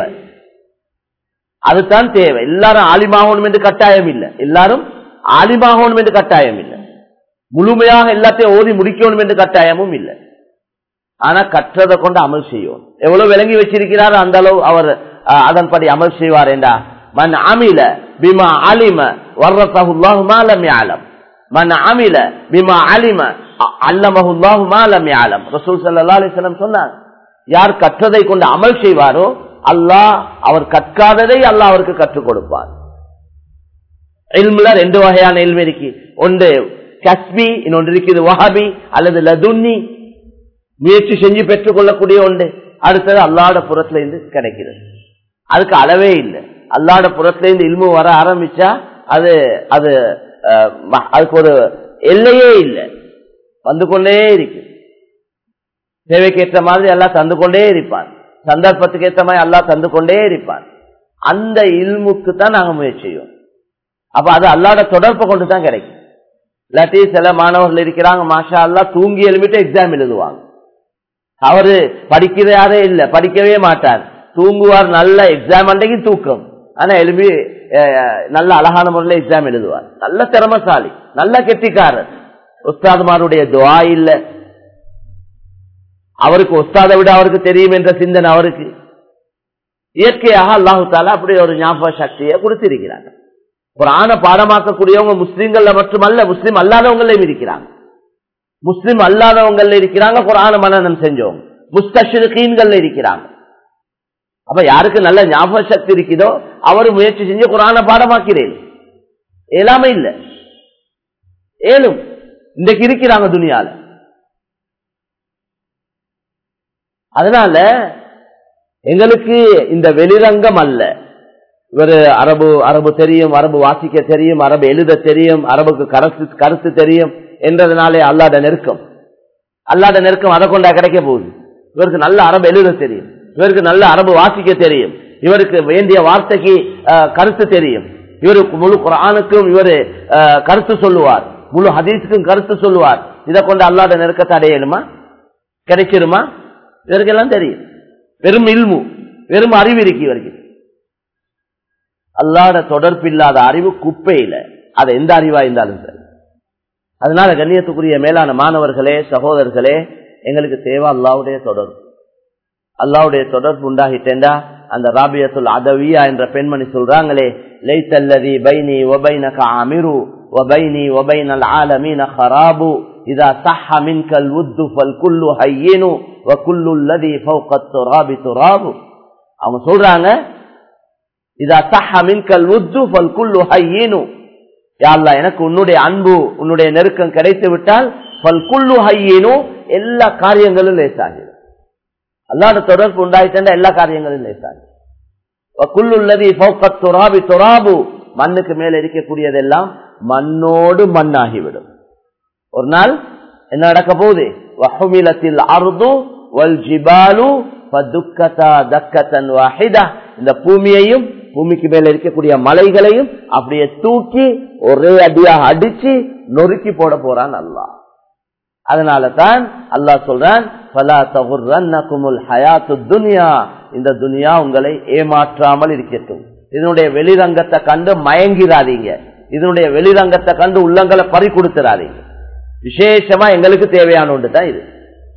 அதுதான் தேவை எல்லாரும் ஆலிமாகணும் என்று கட்டாயம் இல்லை எல்லாரும் ஆலிமாகணும் என்று கட்டாயம் இல்லை முழுமையாக எல்லாத்தையும் ஓதி முடிக்கணும் என்று கட்டாயமும் இல்லை ஆனா கற்றதை கொண்டு அமல் செய்யும் எவ்வளவு விளங்கி வச்சிருக்கிறாரோ அந்த அளவு அவர் அதன்படி அமல் செய்வார் என்றா மன் அமில பிமா அலிம வர்றத்தகுல்லாஹு மாலம் யாலம் மன் அமில பிமா அலிம அல்லமஹுல்லாஹு மாலம் யாலம் ரசூல் சல்லா அலிஸ்லம் சொன்னார் யார் கற்றதை கொண்டு அமல் செய்வாரோ அல்லாஹ் அவர் கற்காததை அல்லாஹ் அவருக்கு கற்றுக் கொடுப்பார் இல்முல ரெண்டு வகையான இல்மு இருக்கு ஒன்று கஸ்பி இன்னொன்று இருக்குது வஹாபி அல்லது லதுன்னி முயற்சி செஞ்சு பெற்றுக் கொள்ளக்கூடிய ஒன்று அடுத்தது அல்லாட புறத்துல இருந்து கிடைக்கிறது அதுக்கு அளவே இல்லை அல்லாட புறத்துல இருந்து இல்மு வர ஆரம்பிச்சா அது அது அதுக்கு ஒரு எல்லையே இல்லை வந்து கொண்டே இருக்கு தேவைக்கு ஏற்ற மாதிரி எல்லாம் தந்து கொண்டே இருப்பான் சந்தர்ப்பத்துக்கு ஏற்ற மாதிரி எல்லாம் தந்து கொண்டே இருப்பான் அந்த இல்முக்கு தான் நாங்க முயற்சி செய்வோம் அப்ப அது அல்லாட தொடர்பை கொண்டு தான் கிடைக்கும் இல்லாட்டி சில மாணவர்கள் இருக்கிறாங்க மாஷா அல்லா தூங்கி எழுமிட்டு எக்ஸாம் எழுதுவாங்க அவரு படிக்கிறதே இல்ல படிக்கவே மாட்டார் தூங்குவார் நல்ல எக்ஸாம் அன்றைக்கு தூக்கம் ஆனா எழுப்பி நல்ல அழகான முறையில் எக்ஸாம் எழுதுவார் நல்ல திறமசாலி நல்ல கெட்டிக்காரர் உஸ்தாதுமாருடைய துவா இல்ல அவருக்கு உஸ்தாதை விட அவருக்கு தெரியும் என்ற சிந்தனை அவருக்கு இயற்கையாக அல்லாஹு தாலா அப்படி ஒரு ஞாபக சக்தியை கொடுத்திருக்கிறாங்க ஒரு ஆணை பாடமாக்கக்கூடியவங்க முஸ்லீம்கள்ல மட்டுமல்ல முஸ்லீம் அல்லாதவங்களையும் இருக்கிறாங்க முஸ்லீம் அல்லாதவங்கள்ல இருக்கிறாங்க குரான மனநம் செஞ்சவங்க முஸ்தீன்கள் இருக்கிறாங்க அப்ப யாருக்கு நல்ல ஞாபக சக்தி இருக்குதோ அவரு முயற்சி செஞ்சு குரான பாடமாக்கிறேன் ஏலாம இல்ல ஏலும் இன்றைக்கு இருக்கிறாங்க துணியால அதனால எங்களுக்கு இந்த வெளிரங்கம் அல்ல இவர் அரபு அரபு தெரியும் அரபு வாசிக்க தெரியும் அரபு எழுத தெரியும் அரபுக்கு கருத்து கருத்து தெரியும் என்றதுனாலே அல்லாத நெருக்கம் அல்லாத நெருக்கம் அதை கொண்டா கிடைக்க போகுது இவருக்கு நல்ல அரபு எழுத தெரியும் இவருக்கு நல்ல அரபு வாசிக்க தெரியும் இவருக்கு வேண்டிய வார்த்தைக்கு கருத்து தெரியும் இவரு முழு குரானுக்கும் இவரு அஹ், கருத்து சொல்லுவார் முழு ஹதீஸுக்கும் கருத்து சொல்லுவார் இதை கொண்டு அல்லாத நெருக்கத்தை அடையணுமா கிடைச்சிருமா இவருக்கெல்லாம் தெரியும் வெறும் இல்மு வெறும் அறிவு இருக்கு இவருக்கு அல்லாத தொடர்பில்லாத அறிவு குப்பையில அது எந்த அறிவா இருந்தாலும் சரி அதனால கண்ணியத்துக்குரிய மேலான மாணவர்களே சகோதரர்களே எங்களுக்கு தேவை அல்லாவுடைய தொடர்பு அல்லாவுடைய தொடர்பு உண்டாகிட்டேண்டா அந்த ராபியத்துல் அதவியா என்ற பெண்மணி சொல்றாங்களே லைத்தல்லதி பைனி ஒபைனக அமிரு ஒபைனி ஒபைனல் ஆலமீன ஹராபு இதா சஹ மின்கல் உத்து ஃபல் குல்லு ஹையினு வ குல்லு லதி ஃபௌகத் துராபி துராபு அவங்க சொல்றாங்க இதா சஹ மின்கல் உத்து ஃபல் குல்லு ஹையினு யா அல்லாஹ் எனக்கு உன்னுடைய அன்பு உன்னுடைய நெருக்கம் கிடைத்து விட்டால் ஃபல் குல்லு ஹையினு எல்லா காரியங்களும் லேசாகிடும் அல்லாட தொடர்பு உண்டாயிட்டா எல்லா காரியங்களும் லேசாகும் குல்லுள்ளதி ஃபௌகத் துராபி துராபு மண்ணுக்கு மேல இருக்கக்கூடியதெல்லாம் மண்ணோடு மண்ணாகிவிடும் ஒரு நாள் என்ன நடக்க போகுது வஹுமிலத்தில் அர்து வல் ஜிபாலு ஃபதுக்கதா தக்கத்தன் வாஹிதா இந்த பூமியையும் பூமிக்கு மேல இருக்கக்கூடிய மலைகளையும் அப்படியே தூக்கி ஒரே அடியாக அடிச்சு நொறுக்கி போட போறான் அல்லாஹ் அதனால தான் அல்லாஹ் சொல்றான் "ஃபலா தகுர்ரன்னகுமுல் ஹயாத்துத் துன்யா." இந்த துனியா உங்களை ஏமாற்றாமல் இருக்கட்டும் இதனுடைய வெளிரங்கத்தை கண்டு மயங்கிறாதீங்க இதனுடைய வெளிரங்கத்தை கண்டு உள்ளங்களை பறி கொடுத்துறாதீங்க விசேஷமா எங்களுக்கு தேவையான ஒன்று தான் இது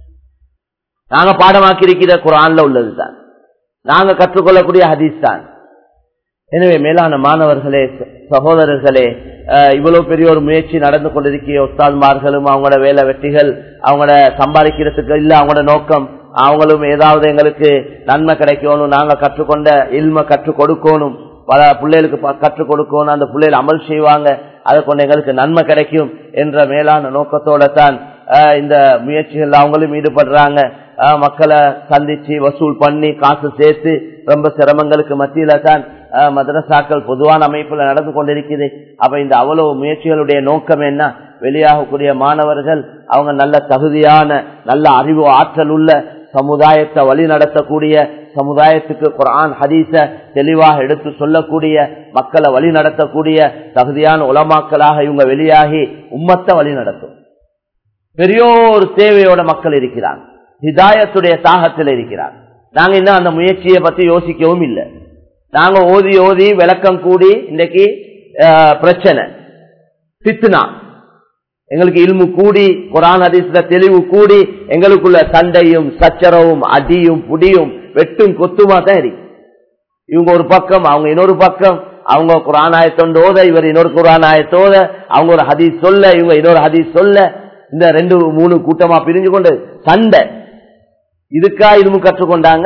நாங்க பாடமாக்கி இருக்கிற குரான்ல உள்ளது தான் நாங்க கற்றுக்கொள்ளக்கூடிய ஹதீஸ் தான் எனவே மேலான மாணவர்களே ச- சகோதரர்களே அஹ், இவ்வளவு பெரிய ஒரு முயற்சி நடந்து கொண்டிருக்கிற ஒத்தான்மார்களும் அவங்களோட வேலை வெட்டிகள் அவங்களோட சம்பாதிக்கிறதுக்கு இல்ல அவங்களோட நோக்கம் அவங்களும் ஏதாவது எங்களுக்கு நன்மை கிடைக்கணும் நாங்க கற்றுக்கொண்ட இல்ம கற்றுக் கொடுக்கணும் பல பிள்ளைகளுக்கு ப- கற்றுக் கொடுக்கணும் அந்த பிள்ளைகள் அமல் செய்வாங்க அதை கொண்டு எங்களுக்கு நன்மை கிடைக்கும் என்ற மேலான நோக்கத்தோட தான் அஹ், இந்த முயற்சிகள் அவங்களும் ஈடுபடுறாங்க அஹ், மக்களை சந்திச்சு வசூல் பண்ணி காசு சேர்த்து ரொம்ப சிரமங்களுக்கு மத்தியில தான் அஹ், மதரசாக்கள் பொதுவான அமைப்புல நடந்து கொண்டிருக்குது அப்ப இந்த அவ்வளவு முயற்சிகளுடைய நோக்கம் என்ன வெளியாகக்கூடிய மாணவர்கள் அவங்க நல்ல தகுதியான நல்ல அறிவு ஆற்றல் உள்ள சமுதாயத்தை வழி நடத்தக்கூடிய சமுதாயத்துக்கு குர்ஆன் ஹதீஸ தெளிவாக எடுத்து சொல்லக்கூடிய மக்களை வழி நடத்தக்கூடிய தகுதியான உலமாக்களாக இவங்க வெளியாகி உம்மத்தை வழி நடத்தும் பெரியோர் தேவையோட மக்கள் இருக்கிறாங்க ஹிதாயத்துடைய தாகத்தில் இருக்கிறாங்க நாங்க இன்னும் அந்த முயற்சியை பத்தி யோசிக்கவும் இல்லை நாங்க ஓதி ஓதி விளக்கம் கூடி இன்னைக்கு அஹ், பிரச்சனை பித்னா எங்களுக்கு இல்மு கூடி குரான் ஹதீஸ்ல தெளிவு கூடி எங்களுக்குள்ள சண்டையும் சச்சரவும் அடியும் புடியும் வெட்டும் கொத்துமா தான் இருக்கு இவங்க ஒரு பக்கம் அவங்க இன்னொரு பக்கம் அவங்க குரான் ஆயத்தோண்டு ஓத இவர் இன்னொரு குரான் ஆயத்தோத அவங்க ஒரு ஹதீஸ் சொல்ல இவங்க இன்னொரு ஹதீஸ் சொல்ல இந்த ரெண்டு மூணு கூட்டமா பிரிஞ்சு கொண்டு சண்டை இதுக்கா இதுவும் கற்றுக்கொண்டாங்க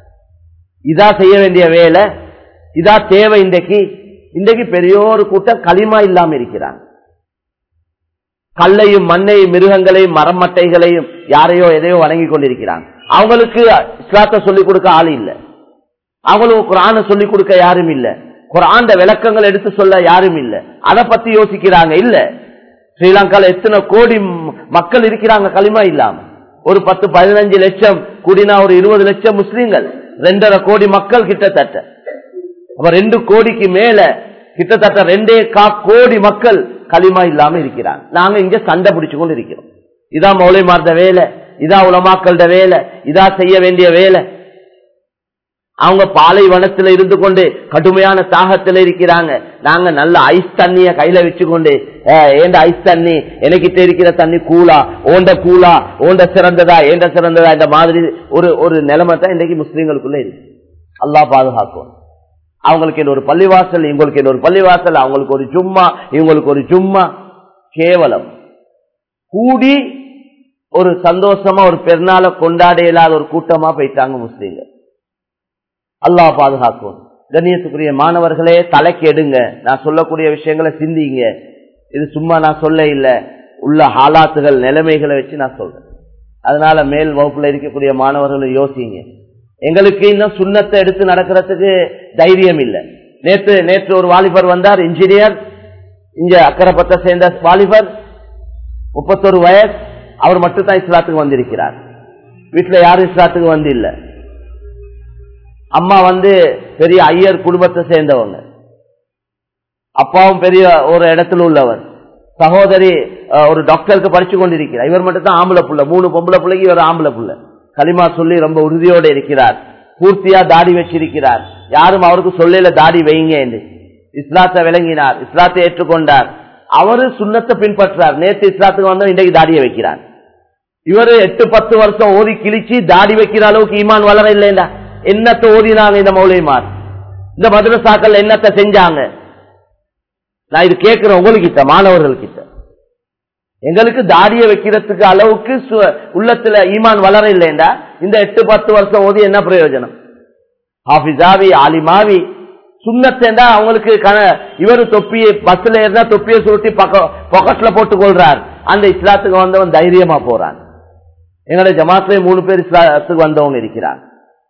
இதா செய்ய வேண்டிய வேலை இதா தேவை இன்றைக்கு இன்றைக்கு பெரிய ஒரு கூட்டம் களிமா இல்லாம இருக்கிறாங்க கல்லையும் மண்ணையும் மிருகங்களையும் மரமட்டைகளையும் யாரையோ எதையோ வணங்கி கொண்டிருக்கிறாங்க அவங்களுக்கு இஸ்லாத்தை சொல்லிக் கொடுக்க ஆள் இல்லை அவங்களுக்கு குரான சொல்லிக் கொடுக்க யாரும் இல்ல குரான் விளக்கங்கள் எடுத்து சொல்ல யாரும் இல்ல அதை பத்தி யோசிக்கிறாங்க இல்ல ஸ்ரீலங்கால எத்தனை கோடி ம- மக்கள் இருக்கிறாங்க களிமா இல்லாம ஒரு பத்து பதினஞ்சு லட்சம் கூடினா ஒரு இருபது லட்சம் முஸ்லீம்கள் ரெண்டரை கோடி மக்கள் கிட்டத்தட்ட அப்ப ரெண்டு கோடிக்கு மேல கிட்டத்தட்ட ரெண்டே கா கோடி மக்கள் களிமா இல்லாம இருக்கிறாங்க நாங்க இங்க சண்டை பிடிச்சு கொண்டு இருக்கிறோம் இதான் மௌலைமார்ட வேலை இதா உலமாக்கள்ட வேலை இதா செய்ய வேண்டிய வேலை அவங்க பாலைவனத்துல இருந்து கொண்டு கடுமையான தாகத்துல இருக்கிறாங்க நாங்க நல்ல ஐஸ் தண்ணிய கையில வச்சுக்கொண்டு "அஹ், ஏண்ட ஐஸ் தண்ணி எனக்கிட்ட இருக்கிற தண்ணி கூலா ஓண்ட கூலா ஓண்ட சிறந்ததா ஏண்ட சிறந்ததா இந்த மாதிரி ஒரு ஒரு நிலைமை தான் இன்றைக்கு முஸ்லீம்களுக்குள்ள இருக்கு அல்லாஹ் பாதுகாக்கும் அவங்களுக்கு என்ன ஒரு பள்ளிவாசல் இவங்களுக்கு என்ன ஒரு பள்ளிவாசல் அவங்களுக்கு ஒரு ஜும்மா இவங்களுக்கு ஒரு ஜும்மா கேவலம் கூடி ஒரு சந்தோஷமா ஒரு பெருநாளை கொண்டாட இயலாத ஒரு கூட்டமா போயிட்டாங்க முஸ்லீம்கள் அல்லாஹ் பாதுகாக்கும் கண்ணியத்துக்குரிய மாணவர்களே தலைக்கு எடுங்க நான் சொல்லக்கூடிய விஷயங்களை சிந்திங்க இது சும்மா நான் சொல்ல இல்ல உள்ள ஹாலாத்துகள் நிலைமைகளை வச்சு நான் சொல்றேன் அதனால மேல் வகுப்புல இருக்கக்கூடிய மாணவர்கள் யோசிங்க எங்களுக்கு இன்னும் சுண்ணத்தை எடுத்து நடக்கிறதுக்கு தைரியம் இல்லை நேற்று நேற்று ஒரு வாலிபர் வந்தார் இன்ஜினியர் இங்க அக்கரைப்பத்தை சேர்ந்த வாலிபர் முப்பத்தொரு வயசு அவர் மட்டும் தான் இஸ்லாத்துக்கு வந்திருக்கிறார் வீட்டுல யாரும் இஸ்லாத்துக்கு வந்து இல்லை அம்மா வந்து பெரிய ஐயர் குடும்பத்தை சேர்ந்தவங்க அப்பாவும் பெரிய ஒரு இடத்துல உள்ளவர் சகோதரி அஹ், ஒரு டாக்டருக்கு படிச்சு கொண்டிருக்கிறார் இவர் மட்டும் தான் ஆம்பளை புள்ள மூணு பொம்பளை பிள்ளைக்கு இவர் ஆம்பளை புள்ள களிமா சொல்லி ரொம்ப உறுதியோடு இருக்கிறார் பூர்த்தியா தாடி வச்சிருக்கிறார் யாரும் அவருக்கு சொல்லல தாடி வைங்க என்று இஸ்லாத்தை விளங்கினார் இஸ்லாத்தை ஏற்றுக்கொண்டார் அவரு சுண்ணத்தை பின்பற்றார் நேற்று இஸ்லாத்துக்கு வந்தா இன்றைக்கு தாடியை வைக்கிறார் இவரு எட்டு பத்து வருஷம் ஓதி கிழிச்சு தாடி வைக்கிற அளவுக்கு ஈமான் வளர இல்லைண்டா என்னத்தை ஓதினாங்க இந்த மௌலிமார் இந்த மதுரசாக்கள் என்னத்தை செஞ்சாங்க நான் இது கேட்கிறேன் உங்ககிட்ட மாணவர்கள் கிட்ட எங்களுக்கு தாடிய வைக்கிறதுக்கு அளவுக்கு சு- உள்ளத்துல ஈமான் வளர இல்லைண்டா இந்த எட்டு பத்து வருஷம் ஓதி என்ன பிரயோஜனம் ஹாஃபிஸாவி ஆலிமாவி சுண்ணத்தேண்டா அவங்களுக்கு கண- இவரு தொப்பியை பஸ்ல இருந்தா தொப்பியை சுருட்டி பாக்கெட்ல போட்டுக் கொள்றார் அந்த இஸ்லாத்துக்கு வந்தவன் தைரியமா போறான் எங்களோட ஜமாத்துல மூணு பேர் இஸ்லாத்துக்கு வந்தவங்க இருக்கிறாங்க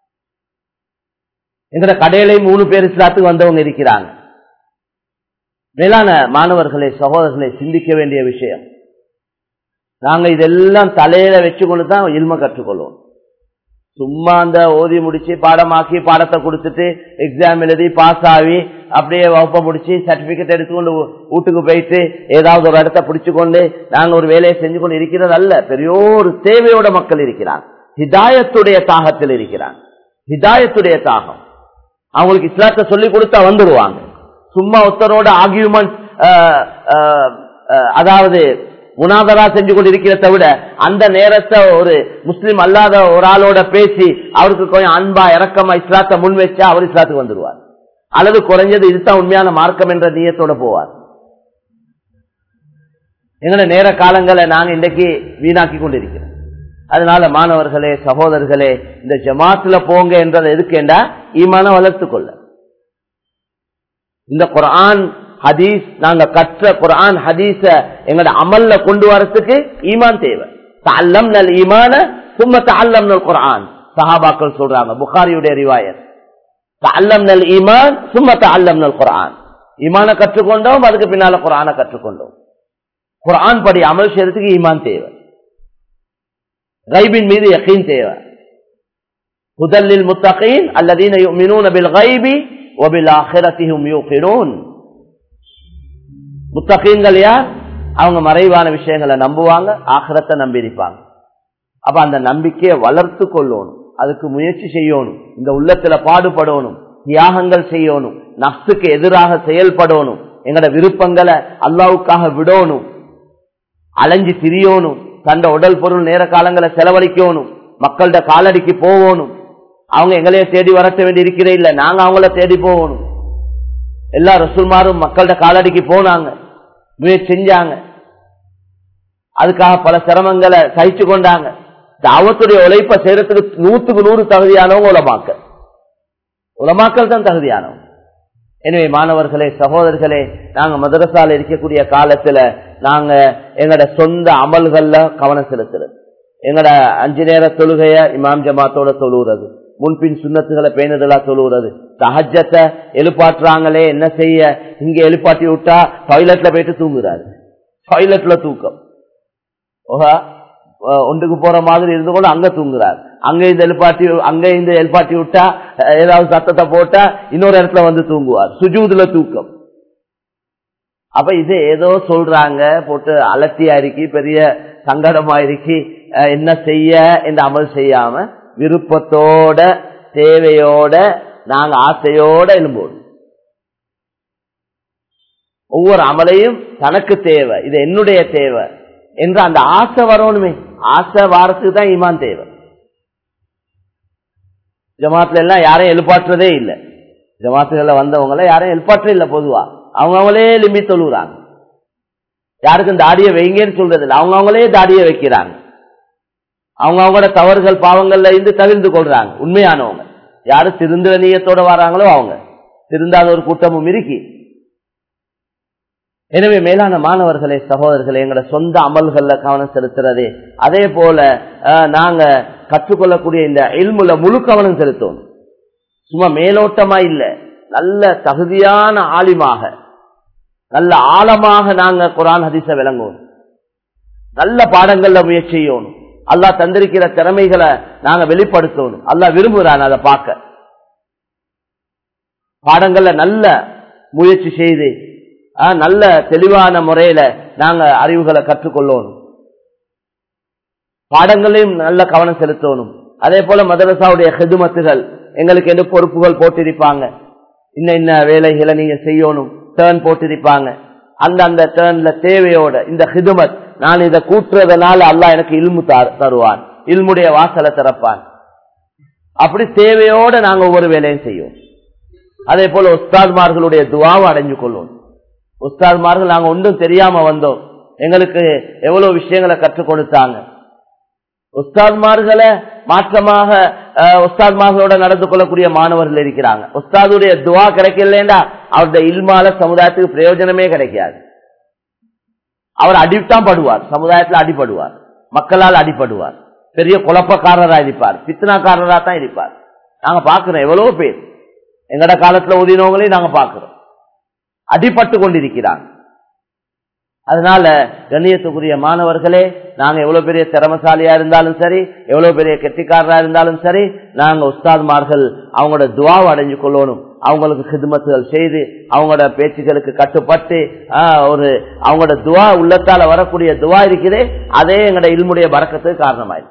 எங்கட கடையிலையும் மூணு பேர் இஸ்லாத்துக்கு வந்தவங்க இருக்கிறாங்க மேலான மாணவர்களே சகோதரர்களை சிந்திக்க வேண்டிய விஷயம் நாங்க இதெல்லாம் தலையில வச்சுக்கொண்டு தான் இல்ம கற்றுக்கொள்வோம் சும்மா அந்த ஓதி முடிச்சு பாடமாக்கி பாடத்தை கொடுத்துட்டு எக்ஸாம் எழுதி பாஸ் ஆகி அப்படியே வகுப்பை முடிச்சு சர்டிபிகேட் எடுத்துக்கொண்டு வீ- வீட்டுக்கு போயிட்டு ஏதாவது ஒரு இடத்த பிடிச்சுக்கொண்டு நாங்க ஒரு வேலையை செஞ்சு கொண்டு இருக்கிறது அல்ல பெரிய ஒரு தேவையோட மக்கள் இருக்கிறாங்க ஹிதாயத்துடைய தாகத்தில் இருக்கிறாங்க ஹிதாயத்துடைய தாகம் அவங்களுக்கு இஸ்லாத்தை சொல்லி கொடுத்தா வந்துருவாங்க சும்மா ஒருத்தரோட ஆர்கியூமெண்ட் அதாவது முனாதரா செஞ்சு கொண்டு இருக்கிறத விட அந்த நேரத்தை ஒரு முஸ்லிம் அல்லாத ஒரு ஆளோட பேசி அவருக்கு கொஞ்சம் அன்பா இறக்கமா இஸ்லாத்தை முன் வச்சா அவர் இஸ்லாத்துக்கு வந்துருவார் அல்லது குறைஞ்சது இதுதான் உண்மையான மார்க்கம் என்ற நீயத்தோட போவார் எங்களோட நேர காலங்களை நாங்க இன்றைக்கு வீணாக்கி கொண்டிருக்கிறோம் அதனால மாணவர்களே சகோதரர்களே இந்த ஜமாத்துல போங்க என்றது எதுக்கேண்டா ஈமான வளர்த்துக் கொள்ள இந்த குர்ஆன் ஹதீஸ் நாங்க கற்ற குர்ஆன் ஹதீஸ எங்கட அமல்ல கொண்டு வரதுக்கு ஈமான் தேவை தல்லம் நல் ஈமான சும்ம தல்லம் நல் குர்ஆன் சஹாபாக்கள் சொல்றாங்க புகாரியுடைய ரிவாயத் தல்லம் நல் ஈமான் சும்ம தல்லம் நல் குர்ஆன் ஈமான கற்றுக்கொண்டோம் அதுக்கு பின்னால குர்ஆனை கற்றுக்கொண்டோம் குர்ஆன் படி அமல் செய்யறதுக்கு ஈமான் தேவை கைபின் மீது யகீன் தேவை முதலில் முத்தகீன் அல்லதீன யுமினூன பில் கைபி وبالآخرة هم يوقنون முத்தகீன்கள் யார் அவங்க மறைவான விஷயங்களை நம்புவாங்க ஆகிரத்தை நம்பியிருப்பாங்க அப்ப அந்த நம்பிக்கையை வளர்த்து கொள்ளணும் அதுக்கு முயற்சி செய்யணும் இந்த உள்ளத்துல பாடுபடணும் தியாகங்கள் செய்யணும் நப்சுக்கு எதிராக செயல்படணும் எங்கட விருப்பங்களை அல்லாவுக்காக விடணும் அலைஞ்சு திரியணும் தண்ட உடல் பொருள் நேர காலங்களை செலவழிக்கணும் மக்கள்கிட்ட காலடிக்கு போகணும் அவங்க எங்களையே தேடி வரட்ட வேண்டி இருக்கிறே இல்ல நாங்க அவங்கள தேடி போகணும் எல்லா ரசூல்மாரும் மக்கள்கிட்ட காலடிக்கு போனாங்க முயற்சி செஞ்சாங்க அதுக்காக பல சிரமங்களை சகிச்சு கொண்டாங்க தாவத்துடைய உழைப்பை செய்யறதுக்கு நூத்துக்கு நூறு தகுதியானவங்க உலமாக்கள் உலமாக்கள் தான் தகுதியானவங்க எனவே மாணவர்களே சகோதரர்களே நாங்க மதரசால இருக்கக்கூடிய காலத்துல நாங்க எங்கட சொந்த அமல்கள்ல கவனம் செலுத்துறது எங்கட அஞ்சு நேர தொழுகைய இமாம் ஜமாத்தோட தொழுகிறது முன்பின் சுண்ணத்துகளை பேணுதலா தொழுகிறது சஹஜத்தை எழுப்பாட்டுறாங்களே என்ன செய்ய இங்க எழுப்பாட்டி விட்டா டாய்லெட்ல போயிட்டு தூங்குறாரு டாய்லெட்ல தூக்கம் ஓஹா அஹ் ஒன்றுக்கு போற மாதிரி இருந்து கொண்டு அங்க தூங்குறாரு அங்க இந்த எழுப்பாட்டி அங்க இந்த எழுப்பாட்டி விட்டா அஹ் ஏதாவது சத்தத்தை போட்டா இன்னொரு இடத்துல வந்து தூங்குவார் சுஜூதுல தூக்கம் அப்ப இது ஏதோ சொல்றாங்க போட்டு அலட்டியா இருக்கி பெரிய சங்கடமா இருக்கி அஹ் என்ன செய்ய இந்த அமல் செய்யாம விருப்பத்தோட தேவையோட நாங்க ஆசையோட எழும்போம் ஒவ்வொரு அமலையும் தனக்கு தேவை இது என்னுடைய தேவை என்று அந்த ஆசை வரணுமே ஆசை வாரத்துக்கு தான் ஈமான் தேவை ஜமாத்துல எல்லாம் யாரையும் எழுப்பாற்றுறதே இல்லை ஜமாத்துகள்ல வந்தவங்கள யாரையும் எழுப்பாற்ற இல்லை பொதுவா அவங்க அவங்களே லிம்பி தொழுகிறாங்க யாருக்கும் தாடியை வைங்கன்னு சொல்றது இல்லை அவங்க அவங்களே தாடியை வைக்கிறாங்க அவங்க அவங்களோட தவறுகள் பாவங்கள்ல இருந்து தவிர்த்து கொள்றாங்க உண்மையானவங்க யாரு திருந்த நீயத்தோட வராங்களோ அவங்க திருந்தாத ஒரு கூட்டமும் இருக்கி எனவே மேலான மாணவர்களே சகோதரர்களே எங்களோட சொந்த அமல்கள்ல கவனம் செலுத்துறது அதே போல அஹ், நாங்க கற்றுக்கொள்ளக்கூடிய இந்த இல்முல முழு கவனம் செலுத்தணும் சும்மா மேலோட்டமா இல்ல நல்ல தகுதியான ஆலிமாக நல்ல ஆழமாக நாங்க குரான் ஹதீஸ விளங்குவோம் நல்ல பாடங்கள்ல முயற்சி செய்யணும் அல்லாஹ் தந்திருக்கிற திறமைகளை நாங்க வெளிப்படுத்தணும் அல்லாஹ் விரும்புறான் அதை பார்க்க பாடங்கள்ல நல்ல முயற்சி செய்து ஆஹ், நல்ல தெளிவான முறையில நாங்க அறிவுகளை கற்றுக்கொள்ளணும் பாடங்களையும் நல்ல கவனம் செலுத்தணும் அதே போல மதரசாவுடைய ஹெதுமத்துகள் எங்களுக்கு எந்த பொறுப்புகள் போட்டிருப்பாங்க இன்ன இன்ன வேலைகளை நீங்க செய்யணும் டேர்ன் போட்டிருப்பாங்க அந்த அந்த டேர்ன்ல தேவையோட இந்த ஹிதுமத் நான் இதை கூட்டுறதுனால அல்லாஹ் எனக்கு இல்மு தரு- தருவான் இல்முடைய வாசலை திறப்பான் அப்படி தேவையோட நாங்க ஒவ்வொரு வேலையும் செய்வோம் அதே போல உஸ்தாத்மார்களுடைய துவாவை அடைஞ்சு கொள்வோம் உஸ்தாத்மார்கள் நாங்க ஒன்றும் தெரியாம வந்தோம் எங்களுக்கு எவ்வளவு விஷயங்களை கற்றுக் கொடுத்தாங்க உஸ்தாத்மார்களை மாற்றமாக அஹ், உஸ்தாத்மார்களோட நடந்து கொள்ளக்கூடிய மாணவர்கள் இருக்கிறாங்க உஸ்தாதுடைய துவா கிடைக்கலன்னா அவருடைய இல்மால சமுதாயத்துக்கு பிரயோஜனமே கிடைக்காது அவர் அடித்தான் படுவார் சமுதாயத்தில் அடிபடுவார் மக்களால் அடிபடுவார் பெரிய குழப்பக்காரரா இருப்பார் பித்னாக்காரரா தான் இருப்பார் நாங்க பாக்குறோம் எவ்வளவு பேர் எங்கட காலத்துல உதவினவங்களையும் நாங்க பாக்குறோம் அடிபட்டு கொண்டிருக்கிறாங்க அதனால கண்ணியத்துக்குரிய மாணவர்களே நாங்க எவ்வளவு பெரிய திறமசாலியா இருந்தாலும் சரி எவ்வளவு பெரிய கெட்டிக்காரரா இருந்தாலும் சரி நாங்க உஸ்தாத்மார்கள் அவங்களோட துவாவை அடைஞ்சு கொள்ளணும் அவங்களுக்கு ஹிதுமத்துகள் செய்து அவங்களோட பேச்சுகளுக்கு கட்டுப்பட்டு ஆஹ், ஒரு அவங்களோட துவா உள்ளத்தால வரக்கூடிய துவா இருக்குதே அதே எங்களோட இல்முடைய பறக்கத்துக்கு காரணமாயிருக்கு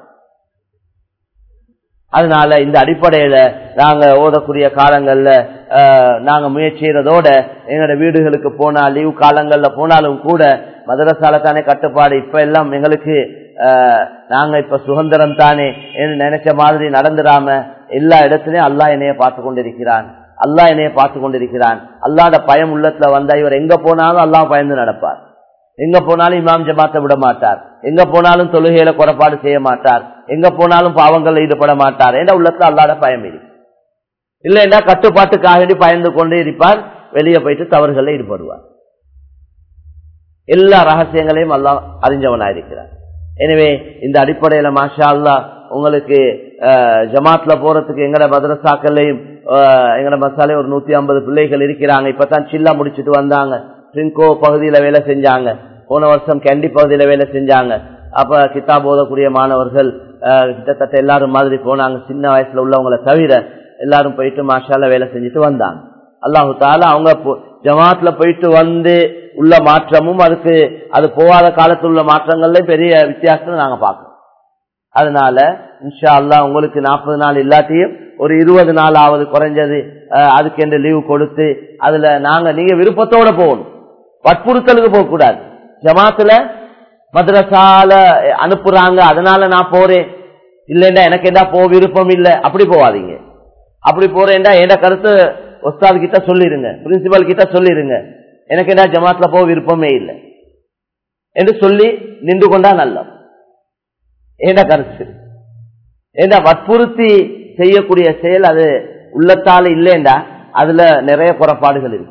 அதனால இந்த அடிப்படையில நாங்க ஓதக்கூடிய காலங்கள்ல அஹ், நாங்க முயற்சி செய்யறதோட எங்களோட வீடுகளுக்கு போனா லீவ் காலங்கள்ல போனாலும் கூட மதரசால தானே கட்டுப்பாடு இப்ப எல்லாம் எங்களுக்கு அஹ், நாங்க இப்ப சுதந்திரம் தானே என்று நினைச்ச மாதிரி நடந்துடாம எல்லா இடத்துலயும் அல்லாஹ் என்னைய பார்த்து கொண்டிருக்கிறான் அல்லாஹ் என்னைய பார்த்து கொண்டிருக்கிறான் அல்லாட பயம் உள்ளத்துல வந்தா இவர் எங்க போனாலும் அல்லாஹ் பயந்து நடப்பார் எங்க போனாலும் இமாம் ஜமாத்தை விட மாட்டார் எங்க போனாலும் தொழுகையில குறைபாடு செய்ய மாட்டார் எங்க போனாலும் பாவங்கள்ல ஈடுபட மாட்டார் என்ற உள்ளத்துல அல்லாத பயம் இருக்கு இல்லைன்னா கட்டுப்பாட்டுக்காக வேண்டி பயந்து கொண்டே இருப்பார் வெளியே போயிட்டு தவறுகளில் ஈடுபடுவார் எல்லா ரகசியங்களையும் அல்லாஹ் அறிஞ்சவனாயிருக்கிறார் எனவே இந்த அடிப்படையில மாஷா அல்லாஹ் உங்களுக்கு அஹ், ஜமாத்ல போறதுக்கு எங்கட மதரசாக்கள்லையும் அஹ், எங்கட மசாலே ஒரு நூத்தி ஐம்பது பிள்ளைகள் இருக்கிறாங்க இப்பதான் சில்லா முடிச்சிட்டு வந்தாங்க ட்ரிங்கோ பகுதியில வேலை செஞ்சாங்க போன வருஷம் கேண்டி பகுதியில வேலை செஞ்சாங்க அப்ப கிதாப் ஓதக்கூடிய மாணவர்கள் அஹ், கிட்டத்தட்ட எல்லாரும் மாதிரி போனாங்க சின்ன வயசுல உள்ளவங்களை தவிர எல்லாரும் போயிட்டு மாஷால வேலை செஞ்சுட்டு வந்தாங்க அல்லாஹு தாலா அவங்க போ- ஜமாத்ல போயிட்டு வந்து உள்ள மாற்றமும் அதுக்கு அது போகாத காலத்தில் உள்ள மாற்றங்கள்ல பெரிய வித்தியாசத்தை நாங்க பார்க்கறோம் அதனால இன்ஷா அல்லாஹ் உங்களுக்கு நாற்பது நாள் இல்லாட்டியும் ஒரு இருபது நாள் ஆவது குறைஞ்சது அஹ், அதுக்கு என்று லீவு கொடுத்து அதுல நாங்க நீங்க விருப்பத்தோட போகணும் வற்புறுத்தலுக்கு போக கூடாது ஜமாத்துல மദ്രസാல அனுப்புறாங்க அதனால நான் போறேன் இல்லைண்டா எனக்கு என்ன போ விருப்பம் இல்லை அப்படி போவாதீங்க அப்படி போறேன்டா என் கருத்து ஒஸ்தாது கிட்ட சொல்லிருங்க பிரின்சிபல் கிட்ட சொல்லிருங்க எனக்கு என்ன ஜமாத்ல போக விருப்பமே இல்லை என்று சொல்லி நின்று கொண்டா நல்லது ஏண்ட கருத்து ஏண்டா வற்புறுத்தி செய்யக்கூடிய செயல் அது உள்ளத்தால இல்லைண்டா அதுல நிறைய குறைபாடுகள் இருக்கு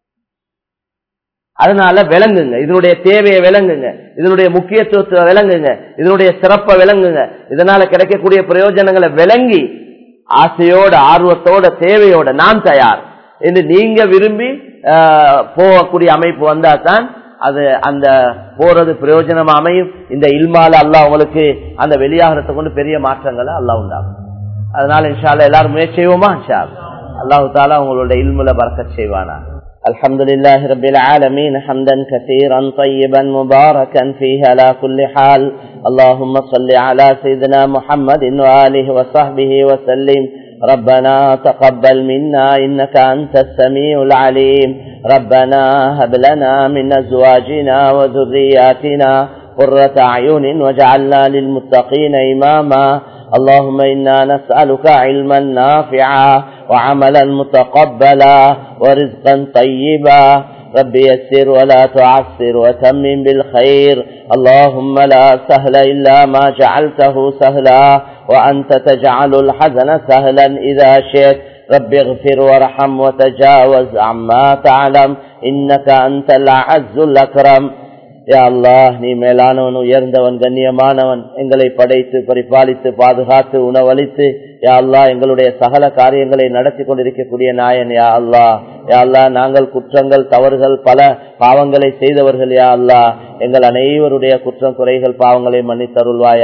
அதனால விளங்குங்க இதனுடைய தேவையை விளங்குங்க இதனுடைய முக்கியத்துவத்தை விளங்குங்க இதனுடைய சிறப்பை விளங்குங்க இதனால கிடைக்கக்கூடிய பிரயோஜனங்களை விளங்கி ஆசையோட ஆர்வத்தோட தேவையோட நான் தயார் என்று நீங்க விரும்பி ஆஹ், போகக்கூடிய அமைப்பு வந்தா தான் அது அந்த போறது பிரயோஜனம் அமையும் இந்த இல்மால அல்லாஹ் உங்களுக்கு அந்த வெளியாகிறத கொண்டு பெரிய மாற்றங்களை அல்லாஹ் உண்டாகும் அதனால இன்ஷால்ல எல்லாரும் முயற்சி செய்வோமா இன்ஷா அல்லாஹு தாலா உங்களுடைய இல்முல பறக்கச் செய்வானா الحمد لله رب العالمين حمدا كثيرا طيبا مباركا فيه على كل حال اللهم صل على سيدنا محمد وآله وصحبه وسلم ربنا تقبل منا إنك أنت السميع العليم ربنا هب لنا من أزواجنا وذرياتنا قرة أعين واجعلنا للمتقين إماما اللهم إنا نسألك علما نافعا وعملا متقبلا ورزقا طيبا رب يسر ولا تعسر وتمم بالخير اللهم لا سهل إلا ما جعلته سهلا وأنت تجعل الحزن سهلا إذا شئت رب اغفر وارحم وتجاوز عما تعلم إنك أنت الأعز الأكرم யா அல்லாஹ் நீ மேலானவன் உயர்ந்தவன் கண்ணியமானவன் எங்களை படைத்து பரிபாலித்து பாதுகாத்து உணவளித்து யா அல்லாஹ் எங்களுடைய சகல காரியங்களை நடத்தி கொண்டிருக்கக்கூடிய நாயன் யா அல்லாஹ் யா அல்லாஹ் நாங்கள் குற்றங்கள் தவறுகள் பல பாவங்களை செய்தவர்கள் யா அல்லாஹ் எங்கள் அனைவருடைய குற்றம் குறைகள் பாவங்களை மன்னித்தருள்வாயா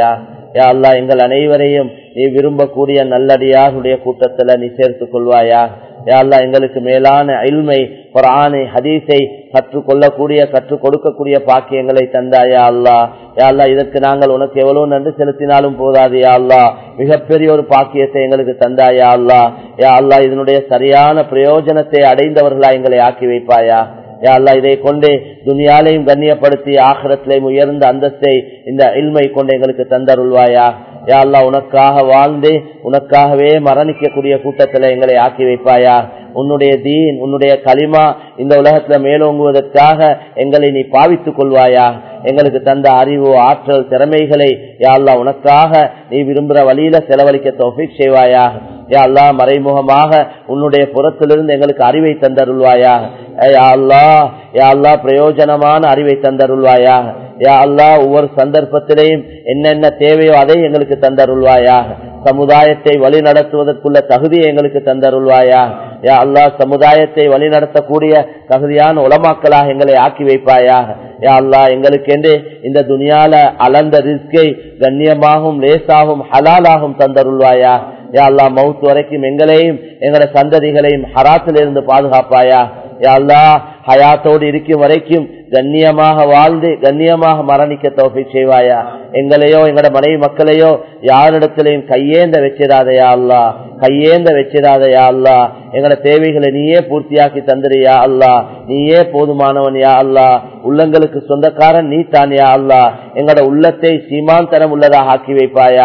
யா அல்லாஹ் எங்கள் அனைவரையும் நீ விரும்பக்கூடிய நல்லடியாருடைய கூட்டத்துல நீ சேர்த்துக் கொள்வாயா யா அல்லாஹ் எங்களுக்கு மேலான இல்மை குரானை ஹதீஸை கற்றுக் கொள்ளக்கூடிய கற்றுக் கொடுக்கக்கூடிய பாக்கியங்களை தந்தாயா அல்லா யா அல்லா இதற்கு நாங்கள் உனக்கு எவ்வளவு நன்றி செலுத்தினாலும் போதாது யா அல்லா மிகப்பெரிய ஒரு பாக்கியத்தை எங்களுக்கு தந்தாயா அல்லா யா அல்லா இதனுடைய சரியான பிரயோஜனத்தை அடைந்தவர்களா எங்களை ஆக்கி வைப்பாயா யா அல்லா இதை கொண்டு துனியாலையும் கண்ணியப்படுத்தி ஆகிரத்திலையும் உயர்ந்த அந்தஸ்தை இந்த இல்மை கொண்டு எங்களுக்கு தந்தருள்வாயா யா அல்லா உனக்காக வாழ்ந்து உனக்காகவே மரணிக்கக்கூடிய கூட்டத்தில் எங்களை ஆக்கி வைப்பாயா உன்னுடைய தீன் உன்னுடைய களிமா இந்த உலகத்துல மேலோங்குவதற்காக எங்களை நீ பாவித்துக் கொள்வாயா எங்களுக்கு தந்த அறிவு ஆற்றல் திறமைகளை யா அல்லா உனக்காக நீ விரும்புற வழியில செலவழிக்க தோஃபிக் செய்வாயா யா அல்லா மறைமுகமாக உன்னுடைய புறத்திலிருந்து எங்களுக்கு அறிவை தந்தருள்வாயா யா அல்லா யா அல்லா பிரயோஜனமான அறிவை தந்தருள்வாயா யா அல்லா ஒவ்வொரு சந்தர்ப்பத்திலையும் என்னென்ன தேவையோ அதை எங்களுக்கு தந்தருள்வாயா சமுதாயத்தை வழி நடத்துவதற்குள்ள தகுதியை எங்களுக்கு தந்தருள்வாயா யா அல்லா சமுதாயத்தை வழி நடத்தக்கூடிய தகுதியான உலமாக்களாக எங்களை ஆக்கி வைப்பாயா யா அல்லா எங்களுக்கென்று இந்த துனியால அலந்த ரிஸ்கை கண்ணியமாகவும் லேசாகவும் ஹலாலாகவும் தந்தருள்வாயா யா அல்லா மவுத் வரைக்கும் எங்களையும் எங்களோட சந்ததிகளையும் ஹராத்திலிருந்து பாதுகாப்பாயா யா அல்லா ஹயாத்தோடு இருக்கும் வரைக்கும் கண்ணியமாக வாழ்ந்து கண்ணியமாக மரணிக்க தோப்பை செய்வாயா எங்களையோ எங்கட மனைவி மக்களையோ யாரிடத்திலையும் கையேந்த வச்சிடாதையா அல்லா கையேந்த வச்சிடாதையா அல்லா எங்கட தேவைகளை நீயே பூர்த்தியாக்கி தந்துறியா அல்லா நீயே போதுமானவன் யா அல்லா உள்ளங்களுக்கு சொந்தக்காரன் நீ தான் யா அல்லா எங்கட உள்ளத்தை சீமாந்தரம் உள்ளதாக ஆக்கி வைப்பாயா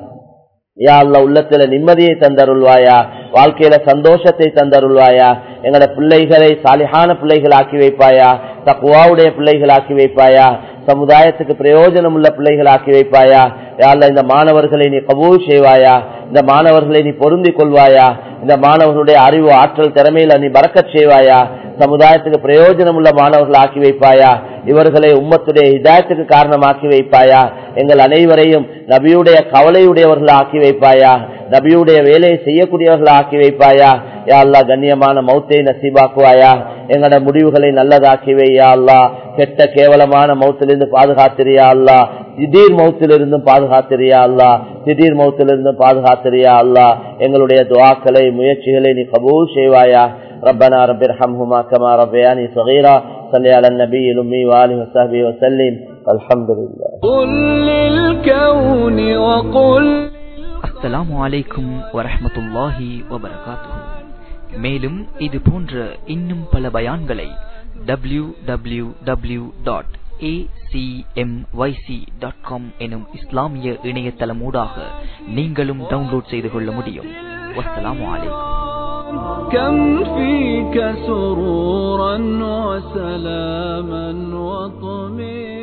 யா அல்ல உள்ளத்துல நிம்மதியை தந்தருள்வாயா வாழ்க்கையில சந்தோஷத்தை தந்தருள்வாயா எங்கட பிள்ளைகளை சாலிஹான பிள்ளைகள் ஆக்கி வைப்பாயா தக்குவாவுடைய பிள்ளைகள் ஆக்கி வைப்பாயா சமுதாயத்துக்கு பிரயோஜனம் உள்ள பிள்ளைகள் ஆக்கி வைப்பாயா யாழ்ல இந்த மாணவர்களை நீ கபூல் செய்வாயா இந்த மாணவர்களை நீ பொருந்தி கொள்வாயா இந்த மாணவர்களுடைய அறிவு ஆற்றல் திறமையில நீ பறக்கச் செய்வாயா சமுதாயத்துக்கு பிரயோஜனம் உள்ள மாணவர்கள் ஆக்கி வைப்பாயா இவர்களை உம்மத்துடைய ஹிதாயத்துக்கு காரணமாக்கி வைப்பாயா எங்கள் அனைவரையும் நபியுடைய கவலையுடையவர்கள் ஆக்கி வைப்பாயா நபியுடைய வேலையை செய்யக்கூடியவர்கள் ஆக்கி வைப்பாயா யா அல்லா கண்ணியமான மௌத்தை நசீபாக்குவாயா எங்களோட முடிவுகளை நல்லதாக்கி வையா அல்லா கெட்ட கேவலமான மௌத்திலிருந்து பாதுகாத்திரியா அல்லா திடீர் மௌத்திலிருந்தும் பாதுகாத்திரியா அல்லா திடீர் மௌத்திலிருந்தும் பாதுகாத்திரியா அல்லா எங்களுடைய துவாக்களை முயற்சிகளை நீ கபூல் செய்வாயா ربنا رب ارحمهما كما ربياني صغيرا صل على النبي الأمي وآله وصحبه وسلم والحمد لله قل للكون وقل அஸ்ஸலாமு அலைக்கும் வரஹ்மத்துல்லாஹி வபரகாத்துஹு மேலும் இது போன்ற இன்னும் பல பயான்களை W W W dot dot com எனும் இஸ்லாமிய இணையதளமூடாக நீங்களும் டவுன்லோட் செய்து கொள்ள முடியும் வஸ்ஸலாமு அலைக்கும் كم فيك سرورا وسلاما وطمئنا